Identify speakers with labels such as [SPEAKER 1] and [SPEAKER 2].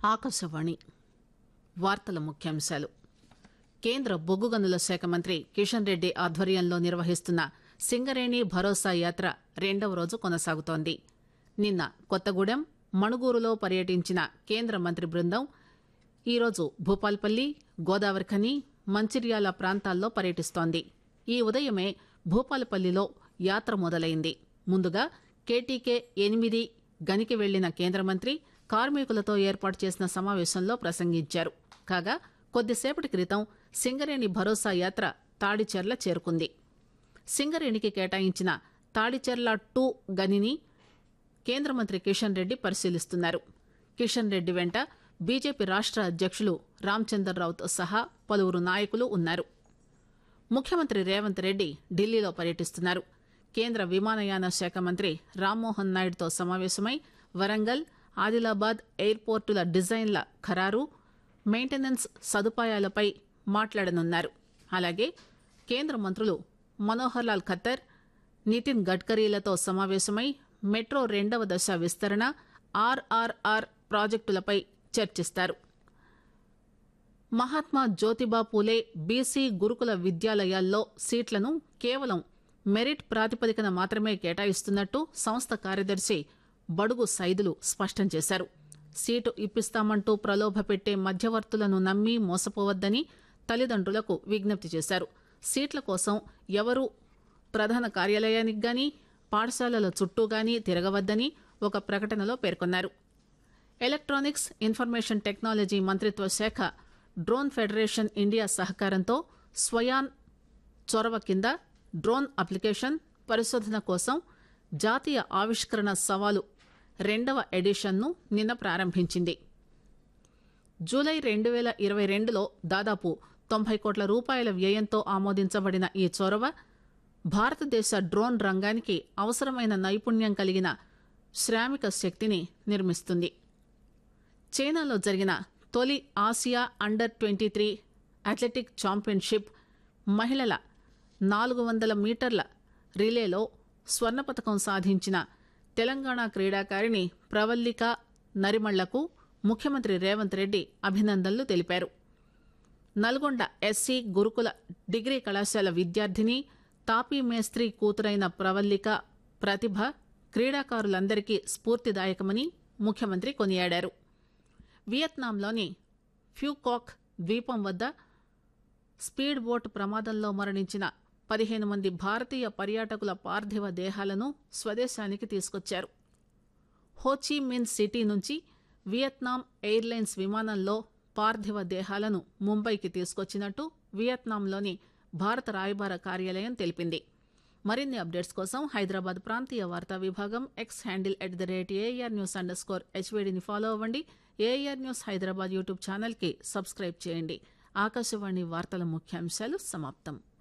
[SPEAKER 1] ఆకాశవాణి వార్తల ముఖ్యాంశాలు కేంద్ర బొగ్గు గనుల శాఖ మంత్రి కిషన్ రెడ్డి ఆధ్వర్యంలో నిర్వహిస్తున్న సింగరేణి భరోసా యాత్ర రెండవ రోజు కొనసాగుతోంది నిన్న కొత్తగూడెం మణుగూరులో పర్యటించిన కేంద్ర మంత్రి బృందం ఈరోజు భూపాల్పల్లి గోదావరిఖని మంచిర్యాల ప్రాంతాల్లో పర్యటిస్తోంది ఈ ఉదయమే భూపాలపల్లిలో యాత్ర మొదలైంది ముందుగా కేటీకే ఎనిమిది గనికి వెళ్లిన కేంద్ర మంత్రి కార్మికులతో ఏర్పాటు చేసిన సమావేశంలో ప్రసంగించారు కాగా కొద్దిసేపటి క్రితం సింగరేణి భరోసా యాత్ర తాడిచెర్ల చేరుకుంది సింగరేణికి కేటాయించిన తాడిచెర్ల టూ గనిని కేంద్ర మంత్రి కిషన్ రెడ్డి పరిశీలిస్తున్నారు కిషన్ రెడ్డి వెంట బీజేపీ రాష్ట అధ్యక్షులు రామచందర్రావుతో సహా పలువురు నాయకులు ఉన్నారు ముఖ్యమంత్రి రేవంత్ రెడ్డి ఢిల్లీలో పర్యటిస్తున్నారు కేంద్ర విమానయాన శాఖ మంత్రి రామ్మోహన్ నాయుడుతో సమావేశమై వరంగల్ ఆదిలాబాద్ ఎయిర్పోర్టుల డిజైన్ల ఖరారు మెయింటెనెన్స్ సదుపాయాలపై మాట్లాడనున్నారు అలాగే కేంద్ర మంత్రులు మనోహర్ లాల్ ఖత్తర్ నితిన్ గడ్కరీలతో సమావేశమై మెట్రో రెండవ దశ విస్తరణ ఆర్ఆర్ఆర్ ప్రాజెక్టులపై చర్చిస్తారు మహాత్మా జ్యోతిబా పూలే బీసీ గురుకుల విద్యాలయాల్లో సీట్లను కేవలం మెరిట్ ప్రాతిపదికన మాత్రమే కేటాయిస్తున్నట్టు సంస్థ కార్యదర్శి బడుగు సైదులు స్పష్టం చేశారు సీటు ఇప్పిస్తామంటూ ప్రలోభ పెట్టే మధ్యవర్తులను నమ్మి మోసపోవద్దని తల్లిదండ్రులకు విజ్ఞప్తి చేశారు సీట్ల కోసం ఎవరూ ప్రధాన కార్యాలయానికి గాని పాఠశాలల చుట్టూ గాని తిరగవద్దని ఒక ప్రకటనలో పేర్కొన్నారు ఎలక్ట్రానిక్స్ ఇన్ఫర్మేషన్ టెక్నాలజీ మంత్రిత్వ శాఖ డ్రోన్ ఫెడరేషన్ ఇండియా సహకారంతో స్వయాన్ చొరవ కింద డ్రోన్ అప్లికేషన్ పరిశోధన కోసం జాతీయ ఆవిష్కరణ సవాలు రెండవ ఎడిషన్ను నిన్న ప్రారంభించింది జూలై రెండు వేల ఇరవై రెండులో దాదాపు తొంభై కోట్ల రూపాయల వ్యయంతో ఆమోదించబడిన ఈ చొరవ భారతదేశ డ్రోన్ రంగానికి అవసరమైన నైపుణ్యం కలిగిన శ్రామిక శక్తిని నిర్మిస్తుంది చైనాలో జరిగిన తొలి Asia under twenty three athletic championship మహిళల నాలుగు వందల మీటర్ల రిలేలో స్వర్ణ పతకం సాధించిన తెలంగాణ క్రీడాకారిణి ప్రవల్లిక నరిమళ్లకు ముఖ్యమంత్రి రేవంత్ రెడ్డి అభినందనలు తెలిపారు నల్గొండ ఎస్సీ గురుకుల డిగ్రీ కళాశాల విద్యార్థిని తాపీ మేస్త్రి కూతురైన ప్రవల్లిక ప్రతిభ క్రీడాకారులందరికీ స్ఫూర్తిదాయకమని ముఖ్యమంత్రి కొనియాడారు వియత్నాంలోని ఫ్యూకాక్ ద్వీపం వద్ద స్పీడ్ బోట్ ప్రమాదంలో మరణించిన పదిహేను మంది భారతీయ పర్యాటకుల పార్థివ దేహాలను స్వదేశానికి తీసుకొచ్చారు హోచీ మిన్ సిటీ నుంచి వియత్నాం ఎయిర్లైన్స్ విమానంలో పార్థివ దేహాలను ముంబైకి తీసుకొచ్చినట్టు వియత్నాంలోని భారత రాయబార కార్యాలయం తెలిపింది మరిన్ని అప్డేట్స్ కోసం హైదరాబాద్ ప్రాంతీయ వార్తా విభాగం X handle at the rate AIR news underscore హెచ్వేడిని ఫాలో అవ్వండి ఏఆర్ న్యూస్ హైదరాబాద్ యూట్యూబ్ ఛానల్కి సబ్స్క్రైబ్ చేయండి ఆకాశవాణి వార్తల ముఖ్యాంశాలు సమాప్తం